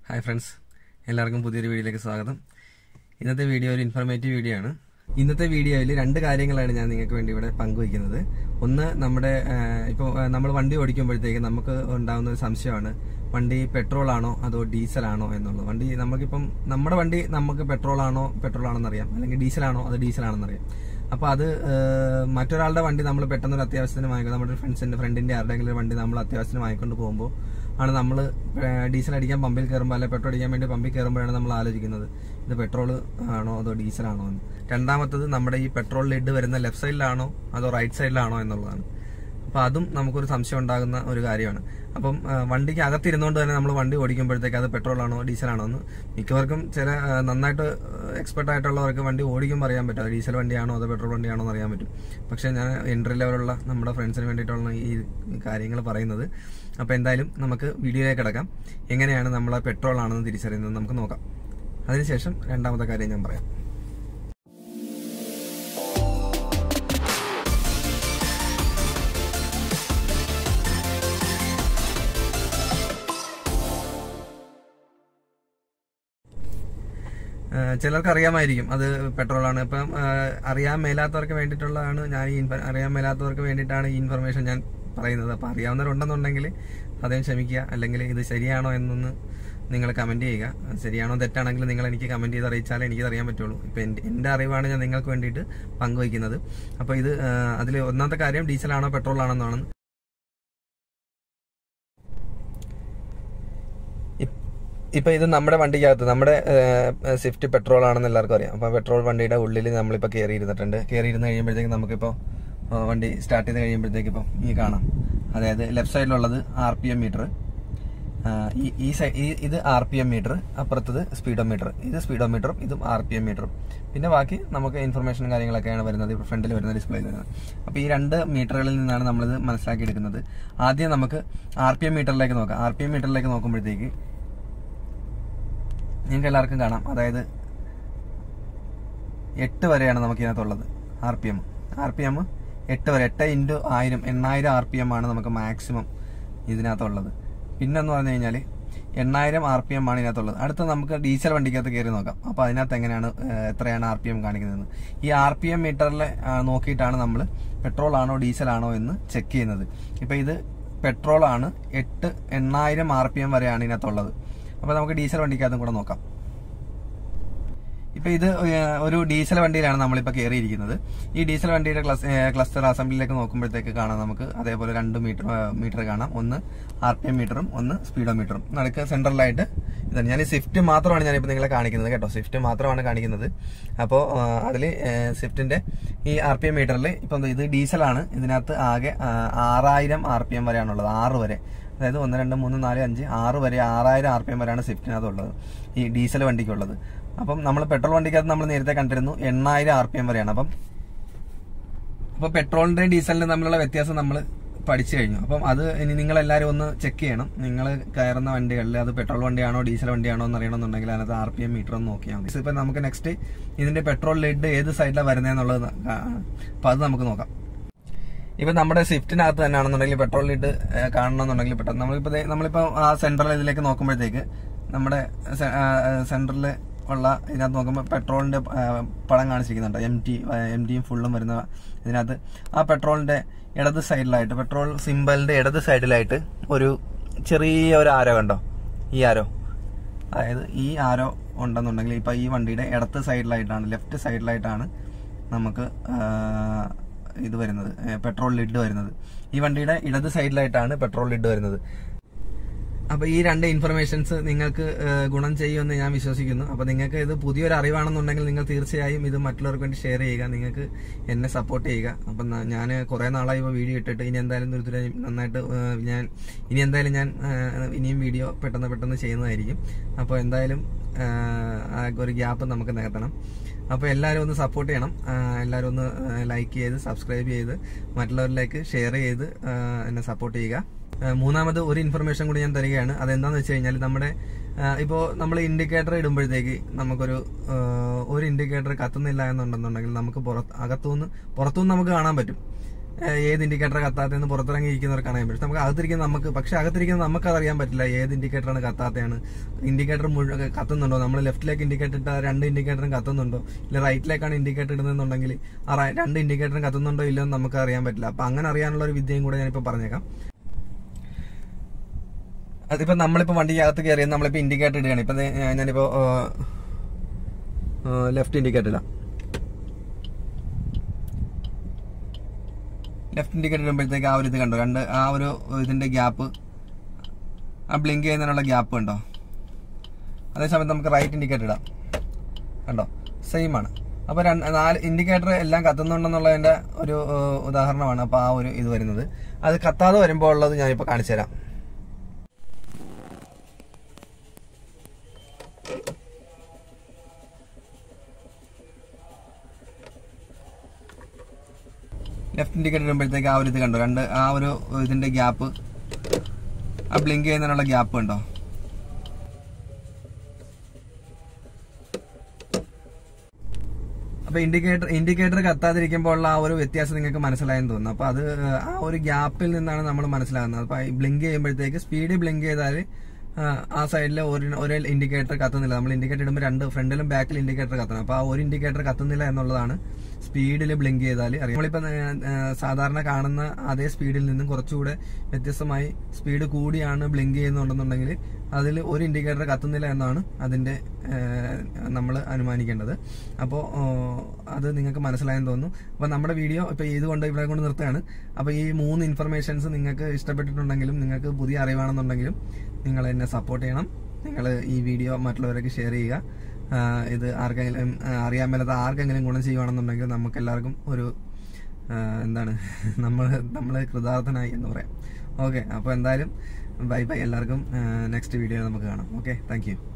hi friends എല്ലാവർക്കും പുതിയൊരു വീഡിയോയിലേക്ക് സ്വാഗതം ഇന്നത്തെ വീഡിയോ ഒരു ഇൻഫോർമേറ്റീവ് വീഡിയോ ആണ് ഇന്നത്തെ വീഡിയോയിൽ രണ്ട് കാര്യങ്ങളാണ് ഞാൻ നിങ്ങൾക്ക് വേണ്ടി ഇവിടെ പങ്കുവയ്ക്കുന്നത് ഒന്ന് നമ്മുടെ ഇപ്പോൾ നമ്മൾ വണ്ടി ഓടിക്കുമ്പോഴത്തേക്ക് നമുക്ക് ഉണ്ടാകുന്ന ഒരു സംശയമാണ് വണ്ടി പെട്രോൾ ആണോ അതോ ഡീസൽ ആണോ എന്നുള്ളത് വണ്ടി നമുക്കിപ്പം നമ്മുടെ വണ്ടി നമുക്ക് പെട്രോൾ ആണോ പെട്രോൾ ആണെന്ന് അറിയാം അല്ലെങ്കിൽ ഡീസൽ ആണോ അത് ഡീസൽ ആണെന്ന് അറിയാം അപ്പൊ അത് ഏഹ്, മറ്റൊരാളുടെ വണ്ടി നമ്മൾ പെട്ടെന്ന് ഒരു അത്യാവശ്യത്തിന് വാങ്ങിക്കും നമ്മുടെ ഫ്രണ്ട്സിന്റെ ഫ്രണ്ടിന്റെ ആരുടെയെങ്കിലും ഒരു വണ്ടി നമ്മൾ അത്യാവശ്യത്തിന് വാങ്ങിക്കൊണ്ട് പോകുമ്പോൾ ആണ് നമ്മൾ ഡീസൽ അടിക്കാൻ പമ്പിൽ കയറുമ്പോൾ അല്ലെ പെട്രോൾ അടിക്കാൻ വേണ്ടി പമ്പിൽ കയറുമ്പോഴാണ് നമ്മൾ ആലോചിക്കുന്നത് ഇത് പെട്രോൾ ആണോ അതോ ഡീസൽ ആണോ എന്ന് രണ്ടാമത്തത് നമ്മുടെ ഈ പെട്രോൾ ലിഡ് വരുന്ന ലെഫ്റ്റ് സൈഡിലാണോ അതോ റൈറ്റ് സൈഡിലാണോ എന്നുള്ളതാണ് അപ്പൊ അതും നമുക്കൊരു സംശയം ഉണ്ടാകുന്ന ഒരു കാര്യമാണ് അപ്പം ആ, വണ്ടിക്ക് അകത്തിരുന്നുകൊണ്ട് തന്നെ നമ്മൾ വണ്ടി ഓടിക്കുമ്പോഴത്തേക്ക് അത് പെട്രോൾ ആണോ ഡീസൽ ആണോ എന്ന് മിക്കവർക്കും ചില ആ, നന്നായിട്ട് എക്സ്പെർട്ട് ആയിട്ടുള്ളവർക്ക് വണ്ടി ഓടിക്കുമ്പോൾ അറിയാൻ പറ്റും അത് ഡീസൽ വണ്ടിയാണോ അതോ പെട്രോൾ വണ്ടിയാണോ എന്ന് അറിയാൻ പറ്റും പക്ഷെ ഞാൻ എൻട്രി ലെവലുള്ള നമ്മുടെ ഫ്രണ്ട്സിന് വേണ്ടിയിട്ടുള്ള ഈ കാര്യങ്ങൾ പറയുന്നത് അപ്പോൾ എന്തായാലും നമുക്ക് വീഡിയോയിലേക്ക് കിടക്കാം എങ്ങനെയാണ് നമ്മൾ പെട്രോൾ ആണെന്ന് തിരിച്ചറിയുന്നത് നമുക്ക് നോക്കാം അതിനുശേഷം രണ്ടാമത്തെ കാര്യം ഞാൻ പറയാം ഏഹ് ചിലർക്ക് അറിയാമായിരിക്കും അത് പെട്രോളാണ് ഇപ്പം ഏഹ് അറിയാൻ മേലാത്തവർക്ക് വേണ്ടിയിട്ടുള്ളതാണ് ഞാൻ ഈ ഇൻഫ- അറിയാൻ മേലാത്തവർക്ക് വേണ്ടിയിട്ടാണ് ഈ ഇൻഫർമേഷൻ ഞാൻ പറയുന്നത് അപ്പം അറിയാവുന്നവരുണ്ടെന്നുണ്ടെങ്കിൽ അദ്ദേഹം ക്ഷമിക്കുക അല്ലെങ്കിൽ ഇത് ശരിയാണോ എന്നൊന്ന് നിങ്ങൾ കമന്റ് ചെയ്യുക ശരിയാണോ തെറ്റാണെങ്കിൽ നിങ്ങൾ എനിക്ക് കമന്റ് ചെയ്ത് അറിയിച്ചാലേ എനിക്കത് അറിയാൻ പറ്റുള്ളൂ ഇപ്പം എൻ്റെ എൻ്റെ അറിവാണ് ഞാൻ നിങ്ങൾക്ക് വേണ്ടിയിട്ട് പങ്കുവയ്ക്കുന്നത് അപ്പോൾ ഇത് അതിൽ ഒന്നാമത്തെ കാര്യം ഡീസലാണോ പെട്രോൾ ആണോ എന്നാണ് ഇപ്- ഇപ്പൊ ഇത് നമ്മുടെ വണ്ടിക്കകത്ത് നമ്മുടെ ഏഹ്, സ്വിഫ്റ്റ് പെട്രോൾ ആണെന്ന് എല്ലാവർക്കും അറിയാം അപ്പൊ പെട്രോൾ വണ്ടിയുടെ ഉള്ളിൽ നമ്മളിപ്പോ കയറി ഇരുന്നിട്ടുണ്ട് കയറി ഇരുന്ന് കഴിയുമ്പോഴത്തേക്ക് നമുക്കിപ്പോ ആ, വണ്ടി സ്റ്റാർട്ട് ചെയ്ത് കഴിയുമ്പോഴത്തേക്ക് ഇപ്പം ഈ കാണാം അതായത് ലെഫ്റ്റ് സൈഡിലുള്ളത് ആർ പി എം മീറ്റർ ഈ ഈ സൈ- ഈ- ഇത് ആർ പി എം മീറ്റർ അപ്പുറത്തത് സ്പീഡോമീറ്റർ ഇത് സ്പീഡോമീറ്ററും ഇതും ആർ പി എം മീറ്ററും പിന്നെ ബാക്കി നമുക്ക് ഇൻഫർമേഷൻ കാര്യങ്ങളൊക്കെയാണ് വരുന്നത് ഇപ്പോൾ ഫ്രണ്ടിൽ വരുന്ന ഡിസ്പ്ലേയിൽ വരുന്നത് അപ്പോൾ ഈ രണ്ട് മീറ്ററുകളിൽ നിന്നാണ് നമ്മളിത് മനസ്സിലാക്കി എടുക്കുന്നത് ആദ്യം നമുക്ക് ആർ പി എം മീറ്ററിലേക്ക് നോക്കാം ആർ പി എം മീറ്ററിലേക്ക് നോക്കുമ്പോഴത്തേക്ക് നിങ്ങൾക്ക് എല്ലാവർക്കും കാണാം അതായത് എട്ട് വരെയാണ് നമുക്ക് ഇതിനകത്തുള്ളത് R P M R P M എട്ട് വരെ എട്ട് ഇൻറ്റു ആയിരം എണ്ണായിരം ആർ പി എം ആണ് നമുക്ക് മാക്സിമം ഇതിനകത്തുള്ളത് പിന്നെന്ന് പറഞ്ഞു കഴിഞ്ഞാൽ എണ്ണായിരം ആർ പി എം ആണ് ഇതിനകത്തുള്ളത് അടുത്ത നമുക്ക് ഡീസൽ വണ്ടിക്കകത്ത് കയറി നോക്കാം അപ്പോൾ അതിനകത്ത് എങ്ങനെയാണ് ഏഹ്, എത്രയാണ് ആർ പി എം കാണിക്കുന്നത് ഈ ആർ പി എം മീറ്ററിൽ നോക്കിയിട്ടാണ് നമ്മൾ പെട്രോൾ ആണോ ഡീസൽ ആണോ എന്ന് ചെക്ക് ചെയ്യുന്നത് ഇപ്പോൾ ഇത് പെട്രോൾ ആണ് എട്ട് എണ്ണായിരം ആർ പി എം വരെയാണ് ഇതിനകത്തുള്ളത് അപ്പോൾ നമുക്ക് ഡീസൽ വണ്ടിക്കകത്തും കൂടെ നോക്കാം ഇപ്പൊ ഇത് ഏഹ്, ഒരു ഡീസൽ വണ്ടിയിലാണ് നമ്മളിപ്പോ കയറിയിരിക്കുന്നത് ഈ ഡീസൽ വണ്ടിയുടെ ക്ലസ്- ഏഹ്, ക്ലസ്റ്റർ അസംബ്ലിയിലേക്ക് നോക്കുമ്പോഴത്തേക്ക് കാണാം നമുക്ക് അതേപോലെ രണ്ട് മീറ്റർ ഏഹ്, മീറ്റർ കാണാം ഒന്ന് ആർ പി എം മീറ്ററും ഒന്ന് സ്പീഡോ മീറ്ററും നടുക്ക് സെൻട്രലായിട്ട് ഇതാണ് ഞാൻ ഈ സ്വിഫ്റ്റ് മാത്രമാണ് ഞാനിപ്പോൾ നിങ്ങളെ കാണിക്കുന്നത് കേട്ടോ സ്വിഫ്റ്റ് മാത്രമാണ് കാണിക്കുന്നത് അപ്പോൾ അതിൽ സ്വിഫ്റ്റിന്റെ ഈ ആർ പി എം മീറ്ററിൽ ഇപ്പം ഇത് ഡീസലാണ് ഇതിനകത്ത് ആകെ ആ, ആറായിരം ആർ പി എം വരെയാണുള്ളത് ആറ് വരെ അതായത് ഒന്ന് രണ്ട് മൂന്ന് നാല് അഞ്ച് ആറ് വരെ ആറായിരം ആർ പി എം വരെയാണ് സ്വിഫ്റ്റിനകത്ത് ഉള്ളത് ഈ ഡീസൽ വണ്ടിക്കുള്ളത് അപ്പം നമ്മൾ പെട്രോൾ വണ്ടിക്കകത്ത് നമ്മൾ നേരത്തെ കണ്ടിരുന്നു എണ്ണായിരം ആർ പി എം വരെയാണ് അപ്പം അപ്പൊ പെട്രോളിന്റെയും ഡീസലിന്റെയും തമ്മിലുള്ള വ്യത്യാസം നമ്മൾ പഠിച്ചു കഴിഞ്ഞു അപ്പം അത് ഇനി നിങ്ങൾ എല്ലാവരും ഒന്ന് ചെക്ക് ചെയ്യണം നിങ്ങൾ കയറുന്ന വണ്ടികളിൽ അത് പെട്രോൾ വണ്ടിയാണോ ഡീസൽ വണ്ടിയാണോ എന്ന് അറിയണമെന്നുണ്ടെങ്കിൽ അതിനകത്ത് ആർ പി എം മീറ്റർ ഒന്ന് നോക്കിയാൽ മതി ഇപ്പൊ നമുക്ക് നെക്സ്റ്റ് ഇതിന്റെ പെട്രോൾ ലിഡ് ഏത് സൈഡിലാണ് വരുന്നതെന്നുള്ളത് അപ്പൊ അത് നമുക്ക് നോക്കാം ഇപ്പൊ നമ്മുടെ സ്വിഫ്റ്റിനകത്ത് തന്നെയാണെന്നുണ്ടെങ്കിൽ പെട്രോൾ ലിഡ് കാണണമെന്നുണ്ടെങ്കിൽ പെട്ടെന്ന് നമ്മളിപ്പോ ദേ- നമ്മളിപ്പോ ആ സെൻട്രൽ ഇതിലേക്ക് നോക്കുമ്പോഴത്തേക്ക് നമ്മുടെ സെൻട്രലിൽ ഉള്ള ഇതിനകത്ത് നോക്കുമ്പോൾ പെട്രോളിന്റെ ആ, പടം കാണിച്ചിരിക്കുന്നുണ്ട് എം ടി എം ടിയും ഫുള്ളും വരുന്ന ഇതിനകത്ത് ആ പെട്രോളിന്റെ ഇടത് സൈഡിലായിട്ട് പെട്രോൾ സിമ്പലിന്റെ ഇടത് സൈഡിലായിട്ട് ഒരു ചെറിയ ഒരു ആരോ കണ്ടോ ഈ ആരോ അതായത് ഈ ആരോ ഉണ്ടെന്നുണ്ടെങ്കിൽ ഇപ്പൊ ഈ വണ്ടിയുടെ ഇടത്ത് സൈഡിലായിട്ടാണ് ലെഫ്റ്റ് സൈഡിലായിട്ടാണ് നമുക്ക് ആ, ഇത് വരുന്നത് ഏ, പെട്രോൾ ലിഡ് വരുന്നത് ഈ വണ്ടിയുടെ ഇടത് സൈഡിലായിട്ടാണ് പെട്രോൾ ലിഡ് വരുന്നത് അപ്പൊ ഈ രണ്ട് ഇൻഫർമേഷൻസ് നിങ്ങൾക്ക് ഏ, ഗുണം ചെയ്യുമെന്ന് ഞാൻ വിശ്വസിക്കുന്നു അപ്പൊ നിങ്ങൾക്ക് ഇത് പുതിയൊരു അറിവാണെന്നുണ്ടെങ്കിൽ നിങ്ങൾ തീർച്ചയായും ഇത് മറ്റുള്ളവർക്ക് വേണ്ടി ഷെയർ ചെയ്യുക നിങ്ങൾക്ക് എന്നെ സപ്പോർട്ട് ചെയ്യുക അപ്പൊ ഞാൻ കുറെ നാളായി ഇപ്പോൾ വീഡിയോ ഇട്ടിട്ട് ഇനി എന്തായാലും ദുരിതര നന്നായിട്ട് ഏ, ഞാൻ ഇനി എന്തായാലും ഞാൻ ഏ, ഇനിയും വീഡിയോ പെട്ടെന്ന് പെട്ടെന്ന് ചെയ്യുന്നതായിരിക്കും അപ്പോൾ എന്തായാലും ഏ, ആ ഒരു ഗ്യാപ്പ് നമുക്ക് നികത്തണം അപ്പോൾ എല്ലാവരും ഒന്ന് സപ്പോർട്ട് ചെയ്യണം ആ, എല്ലാവരും ഒന്ന് ലൈക്ക് ചെയ്ത് സബ്സ്ക്രൈബ് ചെയ്ത് മറ്റുള്ളവരിലേക്ക് ഷെയർ ചെയ്ത് ആ, എന്നെ സപ്പോർട്ട് ചെയ്യുക ആ, മൂന്നാമത് ഒരു ഇൻഫർമേഷൻ കൂടി ഞാൻ തരികയാണ് അതെന്താന്ന് വെച്ച് കഴിഞ്ഞാൽ നമ്മുടെ ഇപ്പോൾ നമ്മൾ ഇൻഡിക്കേറ്റർ ഇടുമ്പോഴത്തേക്ക് നമുക്കൊരു ആ, ഒരു ഇൻഡിക്കേറ്റർ കത്തുന്നില്ല എന്നുണ്ടെന്നുണ്ടെങ്കിൽ നമുക്ക് പുറത്ത് അകത്തുനിന്ന് പുറത്തുനിന്ന് നമുക്ക് കാണാൻ പറ്റും ഏഹ്, ഏത് ഇൻഡിക്കേറ്റർ കത്താത്തതെന്ന് പുറത്തിറങ്ങി ഇരിക്കുന്നവർക്ക് അറിയാൻ പറ്റും നമുക്ക് അകത്തിരിക്കുന്ന നമുക്ക് പക്ഷെ അകത്തിരിക്കുന്ന നമുക്ക് അതറിയാൻ പറ്റില്ല ഏത് ഇൻഡിക്കേറ്ററാണ് കത്താത്തയാണ് ഇൻഡിക്കേറ്റർ മുഴുവൻ കത്തുന്നുണ്ടോ നമ്മൾ ലെഫ്റ്റിലേക്ക് ഇൻഡിക്കേറ്റർ ഇട്ട രണ്ട് ഇൻഡിക്കേറ്ററും കത്തുന്നുണ്ടോ ഇല്ല റൈറ്റിലേക്കാണ് ഇൻഡിക്കേറ്റർ ഇടുന്നതെന്നുണ്ടെങ്കിൽ ആ റൈ- രണ്ട് ഇൻഡിക്കേറ്ററും കത്തുന്നുണ്ടോ ഇല്ലയോ എന്ന് നമുക്ക് അറിയാൻ പറ്റില്ല അപ്പൊ അങ്ങനെ അറിയാനുള്ള ഒരു വിദ്യയും കൂടെ ഞാനിപ്പോ പറഞ്ഞേക്കാം അതിപ്പോ നമ്മളിപ്പോ വണ്ടിക്കകത്ത് കയറിയത് നമ്മളിപ്പോ ഇൻഡിക്കേറ്റർ ഇടുകയാണ് ഇപ്പൊ ദേ, ഞാൻ- ഞാനിപ്പോ ലെഫ്റ്റ് ഇൻഡിക്കേറ്റർ ഇടാം ലെഫ്റ്റ് ഇൻഡിക്കേറ്റർ ഇടുമ്പോഴത്തേക്ക് ആ ഒരു ഇത് കണ്ടോ രണ്ട് ആ ഒരു ഇതിന്റെ ഗ്യാപ്പ് ആ ബ്ലിങ്ക് ചെയ്യുന്നതിനുള്ള ഗ്യാപ്പ് ഉണ്ടോ അതേസമയത്ത് നമുക്ക് റൈറ്റ് ഇൻഡിക്കേറ്റർ ഇടാം കണ്ടോ സെയിം ആണ് അപ്പൊ രണ്ട് നാല് ഇൻഡിക്കേറ്റർ എല്ലാം കത്തുന്നുണ്ടെന്നുള്ളതിന്റെ ഒരു ഏഹ്, ഉദാഹരണമാണ് അപ്പൊ ആ ഒരു ഇത് വരുന്നത് അത് കത്താതെ വരുമ്പോൾ ഉള്ളത് ഞാനിപ്പോ കാണിച്ചു തരാം ലെഫ്റ്റ് ഇൻഡിക്കേറ്റർ ഇടുമ്പോഴത്തേക്ക് ആ ഒരു ഇത് കണ്ടോ രണ്ട് ആ ഒരു ഇതിന്റെ ഗ്യാപ്പ് ആ ബ്ലിങ്ക് ചെയ്യുന്നതിനുള്ള ഗ്യാപ്പ് ഉണ്ടോ അപ്പൊ ഇൻഡിക്കേറ്റർ ഇൻഡിക്കേറ്റർ കത്താതിരിക്കുമ്പോൾ ഉള്ള ആ ഒരു വ്യത്യാസം നിങ്ങൾക്ക് മനസ്സിലായെന്ന് തോന്നുന്നു അപ്പൊ അത് ആ ഒരു ഗ്യാപ്പിൽ നിന്നാണ് നമ്മൾ മനസ്സിലാകുന്നത് അപ്പൊ ബ്ലിങ്ക് ചെയ്യുമ്പോഴത്തേക്ക് സ്പീഡിൽ ബ്ലിങ്ക് ചെയ്താൽ ആ സൈഡിൽ ഒരു ഒരു ഇൻഡിക്കേറ്റർ കത്തുന്നില്ല നമ്മൾ ഇൻഡിക്കേറ്റർ ഇടുമ്പോൾ രണ്ട് ഫ്രണ്ടിലും ബാക്കിൽ ഇൻഡിക്കേറ്റർ കത്തണം അപ്പൊ ആ ഒരു ഇൻഡിക്കേറ്റർ കത്തുന്നില്ല എന്നുള്ളതാണ് സ്പീഡിൽ ബ്ലിങ്ക് ചെയ്താൽ അറിയാം നമ്മളിപ്പോ ഏഹ്, ഏഹ്, സാധാരണ കാണുന്ന അതേ സ്പീഡിൽ നിന്നും കുറച്ചുകൂടെ വ്യത്യസ്തമായി സ്പീഡ് കൂടിയാണ് ബ്ലിങ്ക് ചെയ്യുന്നുണ്ടെന്നുണ്ടെങ്കിൽ അതിൽ ഒരു ഇൻഡിക്കേറ്റർ കത്തുന്നില്ല എന്നാണ് അതിന്റെ നമ്മൾ അനുമാനിക്കേണ്ടത് അപ്പോൾ അത് നിങ്ങൾക്ക് മനസ്സിലായെന്ന് തോന്നുന്നു അപ്പോൾ നമ്മുടെ വീഡിയോ ഇപ്പോൾ ഇതുകൊണ്ട് ഇവിടെ കൊണ്ട് നിർത്തുകയാണ് അപ്പോൾ ഈ മൂന്ന് ഇൻഫർമേഷൻസ് നിങ്ങൾക്ക് ഇഷ്ടപ്പെട്ടിട്ടുണ്ടെങ്കിലും നിങ്ങൾക്ക് പുതിയ അറിവാണെന്നുണ്ടെങ്കിലും നിങ്ങൾ എന്നെ സപ്പോർട്ട് ചെയ്യണം നിങ്ങൾ ഈ വീഡിയോ മറ്റുള്ളവർക്ക് ഷെയർ ചെയ്യുക ആ, ഇത് ആർക്കെങ്കിലും ആ, അറിയാൻ മേലാത്ത ആർക്കെങ്കിലും ഗുണം ചെയ്യുവാണെന്നുണ്ടെങ്കിൽ നമുക്ക് എല്ലാവർക്കും ഒരു ആ, എന്താണ് നമ്മൾ നമ്മൾ കൃതാർത്ഥനായി എന്ന് പറയാം ഓക്കെ അപ്പോൾ എന്തായാലും ബൈ ബൈ എല്ലാവർക്കും നെക്സ്റ്റ് വീഡിയോ നമുക്ക് കാണാം ഓക്കെ താങ്ക് യു